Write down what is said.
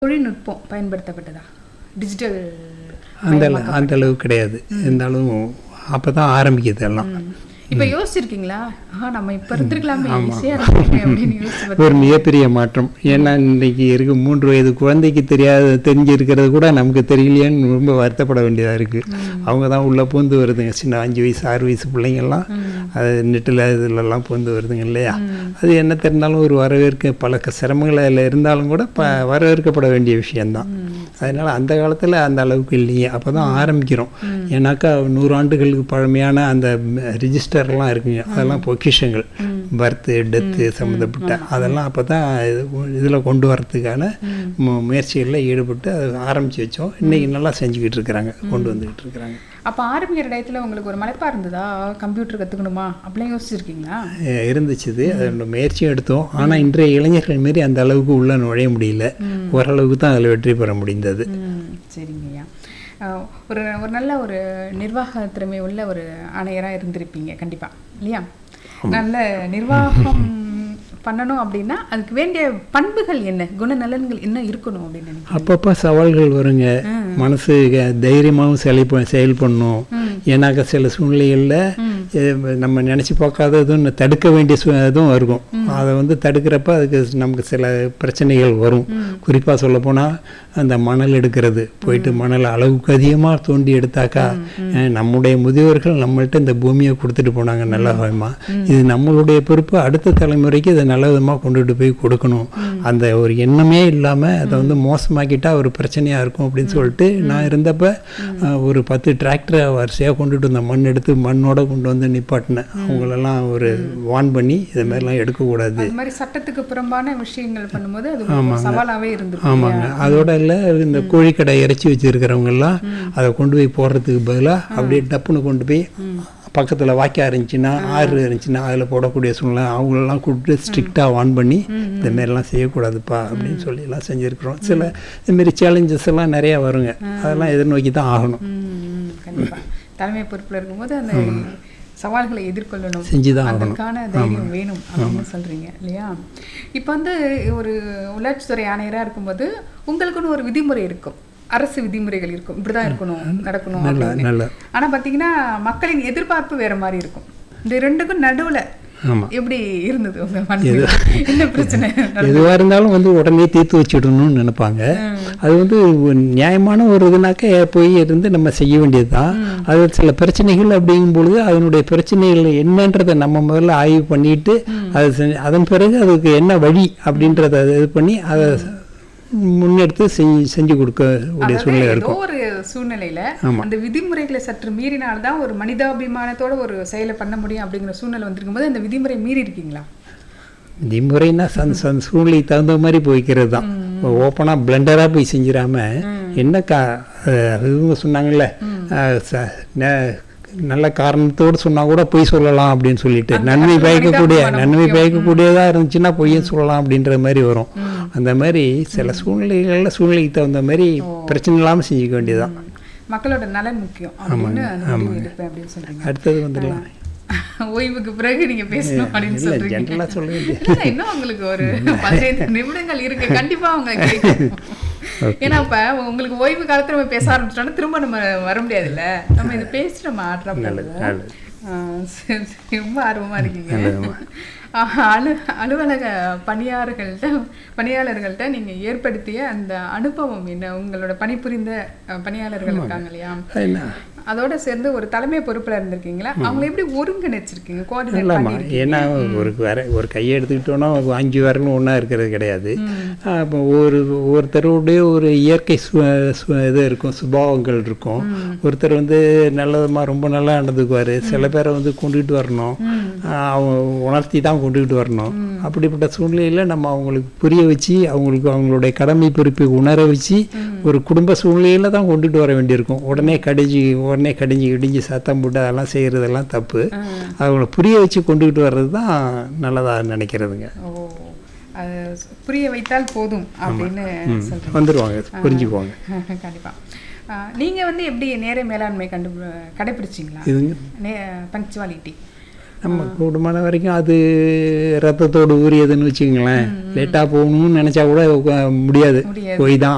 தொழில்நுட்பம் பயன்படுத்தப்பட்டதா டிஜிட்டல் அந்த அள- அந்த அளவு கிடையாது இருந்தாலும் அப்போ தான் ஆரம்பிக்குது எல்லாம் இப்ப யோசிச்சிருக்கீங்களா ஆ நம்ம இப்ப இருந்திருக்கலாமே ஈஸியா இருந்திருக்கே அப்படின்னு யோசிச்சு பார்த்து- ஒரு மிகப்பெரிய மாற்றம் ஏன்னா இன்னைக்கு இருக்க மூன்று வயது குழந்தைக்கு தெரியாத தெரிஞ்சிருக்கிறது கூட நமக்கு தெரியலையேன்னு ரொம்ப வருத்தப்பட வேண்டியதாக இருக்குது அவங்க தான் உள்ளே பூந்து வருதுங்க சின்ன அஞ்சு வயசு ஆறு வயசு பிள்ளைங்கள்லாம் அது நெட்டில் இதுலலாம் பூந்து வருதுங்க இல்லையா அது என்ன தெரிந்தாலும் ஒரு வரவேற்க பல க- சிரமங்கள் அதில் இருந்தாலும் கூட ப வரவேற்கப்பட வேண்டிய விஷயந்தான் அதனால் அந்த காலத்தில் அந்த அளவுக்கு இல்லையே அப்போ தான் ஆரம்பிக்கிறோம் ஏன்னாக்கா நூறு ஆண்டுகளுக்கு பழமையான அந்த ரிஜிஸ்டர்லாம் இருக்குங்க அதெல்லாம் பொக்கிஷங்கள் பர்த்து டெத்து சம்மந்தப்பட்ட அதெல்லாம் அப்போ தான் இதில் கொண்டு வரதுக்கான மு- முயற்சிகளில் ஈடுபட்டு அதை ஆரம்பித்து வச்சோம் இன்றைக்கி நல்லா செஞ்சுக்கிட்டு இருக்கிறாங்க கொண்டு வந்துக்கிட்டு இருக்கிறாங்க அப்ப ஆரம்பிக்கிற டயத்துல உங்களுக்கு ஒரு மலைப்பா இருந்ததா கம்ப்யூட்டர் கத்துக்கணுமா அப்படிலாம் யோசிச்சிருக்கீங்களா அஹ் இருந்துச்சு அதோட முயற்சியும் எடுத்தோம் ஆனால் இன்றைய இளைஞர்கள் மாரி அந்த அளவுக்கு உள்ளே நுழைய முடியல ஓரளவுக்கு தான் அதில் வெற்றி பெற முடிந்தது ம், சரிங்கய்யா அஹ், ஒரு ஒரு நல்ல ஒரு நிர்வாக திறமை உள்ள ஒரு ஆணையரா இருந்திருப்பீங்க கண்டிப்பா இல்லையா நல்ல நிர்வாகம் பண்ணணும் அப்படின்னா அதுக்கு வேண்டிய பண்புகள் என்ன குணநலன்கள் என்ன இருக்கணும் அப்படின்னு நினைக்கிறீங்க அப்பப்போ சவால்கள் வருங்க மனசு க- தைரியமாகவும் செயல் செயல் பண்ணும் ஏன்னாக்கா சில சூழ்நிலைகளில் நம்ம நினச்சி பார்க்காததும் இன்னும் தடுக்க வேண்டிய சூ இதுவும் இருக்கும் அதை வந்து தடுக்கிறப்ப அதுக்கு நமக்கு சில பிரச்சனைகள் வரும் குறிப்பாக சொல்லப்போனால் அந்த மணல் எடுக்கிறது போயிட்டு மணல் அளவுக்கு அதிகமாக தோண்டி எடுத்தாக்கா அஹ், நம்முடைய முதியோர்கள் நம்மள்ட்ட இந்த பூமியை கொடுத்துட்டு போனாங்க நல்ல விதமாக இது நம்மளுடைய பொறுப்பு அடுத்த தலைமுறைக்கு இதை நல்ல விதமாக கொண்டுட்டு போய் கொடுக்கணும் அந்த ஒரு எண்ணமே இல்லாமல் அதை வந்து மோசமாக்கிட்டா ஒரு பிரச்சனையாக இருக்கும் அப்படின்னு சொல்லிட்டு நான் இருந்தப்ப அஹ், ஒரு பத்து டிராக்டரை வரிசையாக கொண்டுட்டு வந்தேன் மண் எடுத்து மண்ணோட கொண்டு வந்து நிப்பாட்டினேன் அவங்களெல்லாம் ஒரு வான் பண்ணி இது மாதிரிலாம் எடுக்கக்கூடாது அது மாதிரி சட்டத்துக்கு புறம்பான விஷயங்கள் பண்ணும்போது அது ஒரு சவாலாவே இருந்திருக்கும் ஆமாங்க அதோட இல்லை இந்த கோழிக்கடை இறைச்சி வச்சுருக்கிறவங்கெல்லாம் அதை கொண்டு போய் போடுறதுக்கு பதிலாக அப்படியே டப்புன்னு கொண்டு போய் பக்கத்தில் வாக்கியா இருந்துச்சுன்னா ஆறு இருந்துச்சுன்னா அதில் போடக்கூடிய சூழ்நிலை அவங்களெல்லாம் கூப்பிட்டு ஸ்ட்ரிக்டாக வான் பண்ணி இந்த மாதிரிலாம் செய்யக்கூடாதுப்பா அப்படின்னு சொல்லி எல்லாம் செஞ்சுருக்குறோம் சில இதுமாரி சேலஞ்சஸ் எல்லாம் நிறையா வருங்க அதெல்லாம் எதிர்நோக்கி தான் ஆகணும் ம், ம், கண்டிப்பா தலைமை பொறுப்புல இருக்கும்போது அந்த சவால்களை எதிர்கொள்ளணும் செஞ்சுதான் ஆகணும். அதற்கான தைரியம் வேணும் அப்படின்னு சொல்றீங்க இல்லையா இப்போ வந்து ஒரு உள்ளாட்சித்துறை ஆணையரா இருக்கும்போது உங்களுக்குன்னு ஒரு விதிமுறை இருக்கும் அரசு விதிமுறைகள் இருக்கும் இப்படிதான் இருக்கணும் நடக்கணும் நல்ல அப்படின்னு நல்ல ஆனா பாத்தீங்கன்னா மக்களின் எதிர்பார்ப்பு வேற மாதிரி இருக்கும் இந்த ரெண்டுக்கும் நடுவுல ஆமாம் எப்படி இருந்தது உங்க மனசுல என்ன பிரச்சனை எதுவாக இருந்தாலும் வந்து உடனே தீர்த்து வச்சிடணும்னு நினைப்பாங்க அது வந்து ஒரு நியாயமான ஒரு இதுனாக்க போய் இருந்து நம்ம செய்ய வேண்டியது தான் அது சில பிரச்சனைகள் அப்படிங்கும் பொழுது அதனுடைய பிரச்சனைகள் என்னன்றதை நம்ம முதல்ல ஆய்வு பண்ணிட்டு அது செஞ்சு- அதன் பிறகு அதுக்கு என்ன வழி அப்படின்றத இது பண்ணி அதை முன்னெடுத்து செஞ்சு செஞ்சு கொடுக்க கூடிய அதாவது சூழ்நிலை ஏதோ இருக்கும் ஒரு சூழ்நிலையில ஆமா. அந்த விதிமுறைகளை சற்று மீறினால்தான் ஒரு மனிதாபிமானத்தோட ஒரு செயலை பண்ண முடியும் அப்படிங்கிற சூழ்நிலை வந்திருக்கும் போது அந்த விதிமுறை மீறி இருக்கீங்களா விதிமுறைன்னா சந்த சந்த சூழ்நிலைக்கு தகுந்த மாதிரி போய்க்கிறது தான் ஓப்பனாக பிளண்டராக போய் செஞ்சிடாம என்ன கா அஹ் இவங்க சொன்னாங்கல்ல அஹ் ச- ந- நல்ல காரணத்தோடு சொன்னா கூட பொய் சொல்லலாம் அப்படின்னு சொல்லிட்டு நன்மை பயக்கக்கூடிய நன்மை பயக்கக்கூடியதா இருந்துச்சுன்னா பொய்யும் சொல்லலாம் அப்படின்ற மாதிரி வரும் அந்த மாதிரி சில சூழ்நிலைகளில் சூழ்நிலைக்கு தகுந்த மாதிரி பிரச்சனை இல்லாமல் செஞ்சுக்க வேண்டியதுதான் மக்களோட நலன் முக்கியம் அப்படின்னு அந்த முடிவு எடுப்பேன் அப்படின்னு சொல்றீங்க அடுத்தது வந்துடலாம் ஓய்வுக்கு பிறகு நீங்க பேசணும் அப்படின்னு இல்லை சொல்றீங்க ஜென்ரலாக சொல்ல வேண்டியது இல்ல, இன்னும் உங்களுக்கு ஒரு பதினைந்து நிமிடங்கள் இருக்கு கண்டிப்பா அவங்க கேட்கணும் ஏன்னா இப்ப உங்களுக்கு ஓய்வு காலத்துல நம்ம பேச ஆரம்பிச்சிட்டோம்னா திரும்ப நம்ம வர முடியாதுல்ல நம்ம இதை பேசி நம்ம ஆடுறா போடுவோம் நல்லது. ஆ, சரி, சரி. ரொம்ப ஆர்வமா இருக்கீங்க நல்லதும்மா. ஆ, அலு அலுவலக பணியாளர்கள்ட்ட பணியாளர்கள்ட்ட நீங்க ஏற்படுத்திய அந்த அனுபவம் என்ன உங்களோட பணிபுரிந்த அ, பணியாளர்கள் இருக்காங்க இல்லையா என்ன அதோட சேர்ந்து ஒரு தலைமை பொறுப்புல இருந்திருக்கீங்களா அவங்களை எப்படி ஒருங்கிணைச்சிருக்கீங்க கோஆர்டினேட் இல்லைம்மா ஏன்னா ஒரு வர ஒரு கையை எடுத்துக்கிட்டோன்னா அஞ்சு விரலும் ஒன்றா இருக்கிறது கிடையாது அப்போ ஒரு ஒருத்தருடைய ஒரு இயற்கை சு சு- இது இருக்கும் சுபாவங்கள் இருக்கும் ஒருத்தர் வந்து நல்லதுமா ரொம்ப நல்லா நடந்துக்குவார் சில பேரை வந்து கொண்டுகிட்டு வரணும் ஆஹ் அவங்க உணர்த்தி தான் கொண்டுகிட்டு வரணும் அப்படிப்பட்ட சூழ்நிலையில் நம்ம அவங்களுக்கு புரிய வச்சு அவங்களுக்கு அவங்களுடைய கடமை பொறுப்பை உணர வச்சு ஒரு குடும்ப சூழ்நிலையில தான் கொண்டுட்டு வர வேண்டியிருக்கும் உடனே கடிஞ்சு உடனே கடிஞ்சு இடிஞ்சு சத்தம் போட்டு அதெல்லாம் செய்கிறதெல்லாம் தப்பு அவங்கள புரிய வச்சு கொண்டுகிட்டு வர்றது தான் நல்லதாக நினைக்கிறதுங்க ஓ அது புரிய வைத்தால் போதும் அப்படின்னு சொல்றீங்க வந்துடுவாங்க புரிஞ்சுக்குவாங்க கண்டிப்பா ஆ, நீங்க வந்து எப்படி நேர மேலாண்மை கண்டு கடைபிடிச்சிங்களா இதுங்க நே பங்க்சுவாலிட்டி நம்ம கூடுமான வரைக்கும் அது ரத்தத்தோடு ஊறியதுன்னு வச்சுங்களேன் லேட்டாக போகணும்னு நினச்சா கூட உக்க- முடியாது முடியாது. போய் தான்